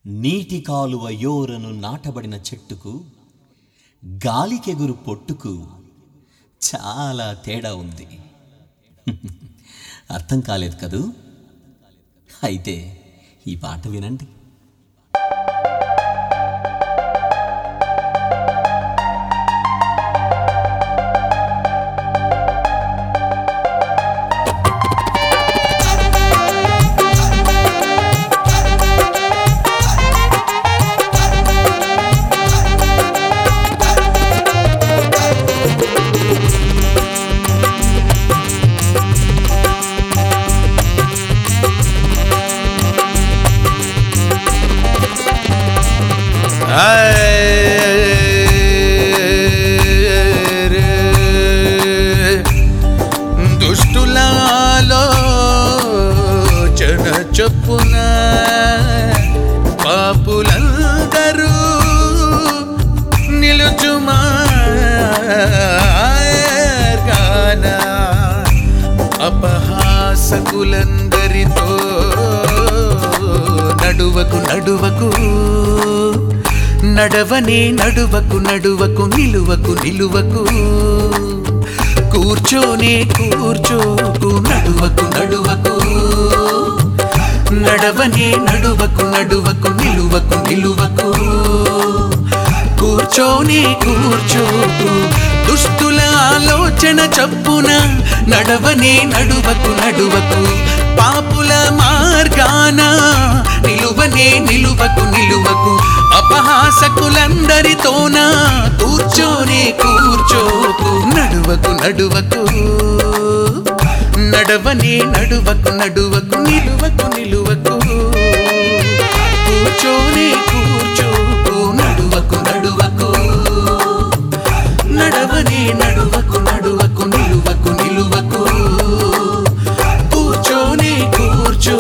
నీటి కాలువ యోరను నాటబడిన చెట్టుకు గాలికెగురు పొట్టుకు చాలా తేడా ఉంది అర్థం కాలేదు కదూ అయితే ఈ పాట వినండి దుష్టులాలోచన చొప్పున పాపులందరూ నిలుచుమా అపహాసకులందరితో నడువకు నడువకు నడవనే నడువకు నడువకు నిలువకు నిలువకు కూర్చోనే కూర్చోకు నడువకు నడువకు నడవనే నడువకు నడువకు నిలువకు నిలువకు కూర్చోనే కూర్చోకు దుష్టుల ఆలోచన చప్పున నడవనే నడువకు నడువకు పాపుల మార్గాన నిలువనే నిలువకు నిలువకు అపహాసకులందరితోన కూర్చోనే కూర్చోకు నడువకు నడువకు నడవనే నడువకు నడువకు నిలువకు నిలువకు కూర్చోనే కూర్చోకు నడువకు నడువకు నడవనే నడువకు నడువకు నిలువకు నిలువకు కూర్చోనే కూర్చో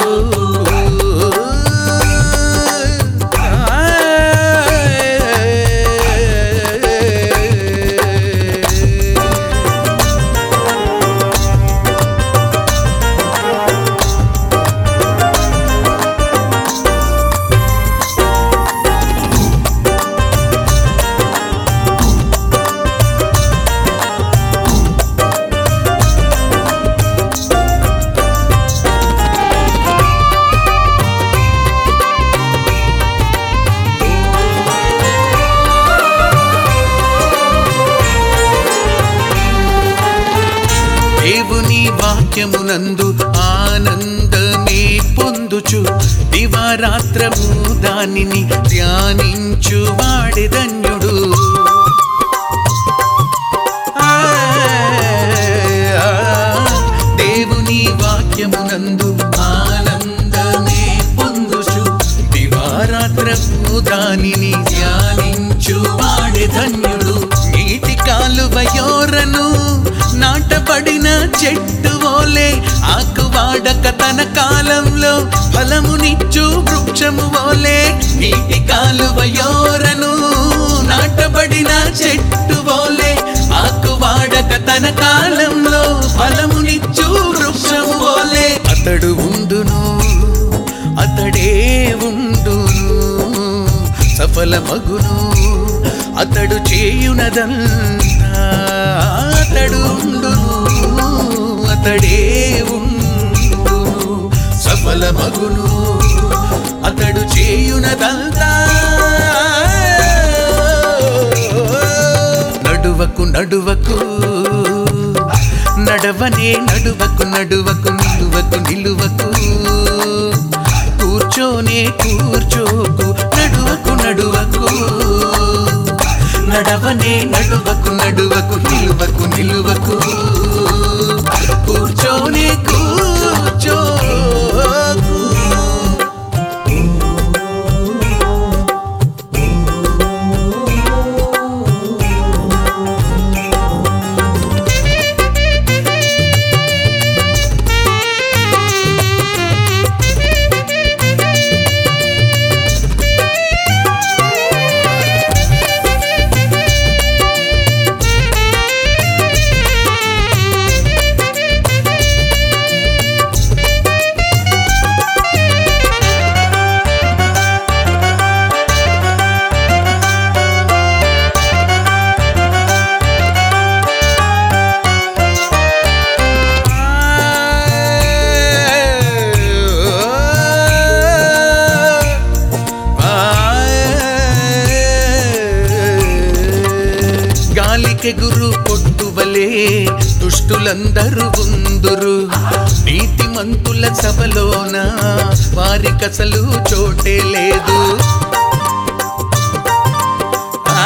దేవుని వాక్యమునందు ఆనందమే పొందుచు దివారాత్రము దానిని ధ్యానించు వాడి ధన్యుడు ఆ, దేవుని వాక్యమునందు ఆనందమే పొందుచు దివారాత్రము దానిని ధ్యానించు వాడి ధన్యుడు నీటి కాలువయోరను నాటబడిన చెట్టు ఓలే ఆకు వాడక తన కాలంలో ఫలమునిచ్చు వృక్షము ఓలే నీటి కాలువయోరను నాటబడిన చెట్టు ఓలే ఆకు వాడక తన కాలంలో ఫలమునిచ్చు వృక్షము ఓలే అతడు ఉండును అతడే ఉండును సఫలమగును అతడు చేయునదంతా అతడు ఉండును అతడే ఉండును సఫలమగును అతడు చేయునదంతా నడువకు నడువకు నడవనే నడువకు నడువకు నిలువకు నిలువకు కూర్చోనే కూర్చోకు నడువకు నడువకు నడవనే నడువకు నడువకు నిలువకు నిలువకు కూర్చోనే కూర్చోకు దుష్టులందరూ ఉందురు నీతిమంతుల సభలోన వారికసలు చోటే లేదు ఆ,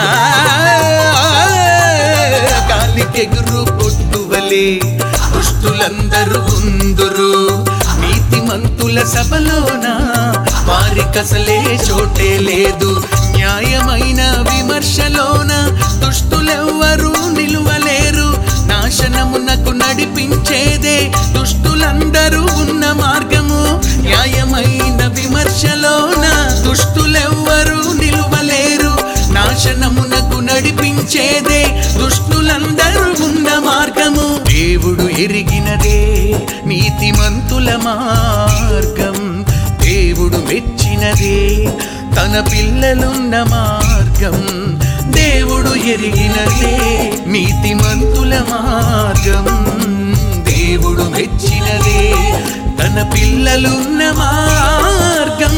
గాలికెగురు పొట్టువలే దుష్టులందరూ ఉందురు నీతిమంతుల సభలోన వారికసలే చోటే లేదు న్యాయమైన విమర్శలోన దుష్టులెవ్వరూ నిలువలేరు నాశనమునకు నడిపించేదే దుష్టులందరూ ఉన్న మార్గము న్యాయమైన విమర్శలోన దుష్టులెవ్వరూ నిలువలేరు నాశనమునకు నడిపించేదే దుష్టులందరూ ఉన్న మార్గము దేవుడు ఎరిగినదే నీతిమంతుల మార్గం దేవుడు మెచ్చినదే తన పిల్లలున్న మార్గం దేవుడు ఎరిగినదే నీతిమంతుల మార్గం దేవుడు మెచ్చినదే తన పిల్లలున్న మార్గం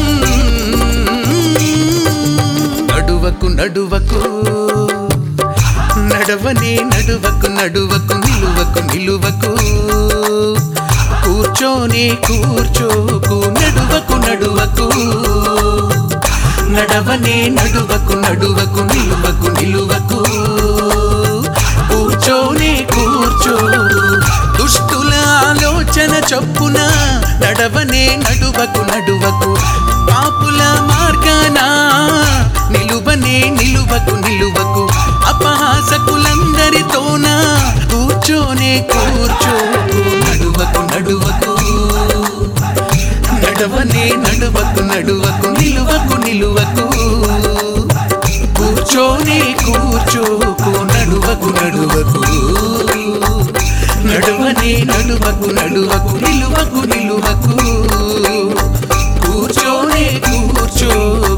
నడువకు నడువకు నడవనే నడువకు నడువకు నిలువకు నిలువకు కూర్చోనే కూర్చోకు నడువకు నడువకు నడవనే నడువకు నడువకు నిలువకు నిలువకు కూర్చోనే కూర్చో దుష్టుల ఆలోచన చొప్పున నడవనే నడువకు నడువకు పాపుల మార్గాన నిలువనే నిలువకు నిలువకు అపహాసకులందరితోన కూర్చోనే కూర్చోకు నడువకు నడువకు నడవనే నడువకు నడువకు నిలువకు నిలువకు కూర్చోనే కూర్చోకు నడువకు నడువకు నడువనే నడువకు నడువకు నిలువకు నిలువకు కూర్చోనే కూర్చో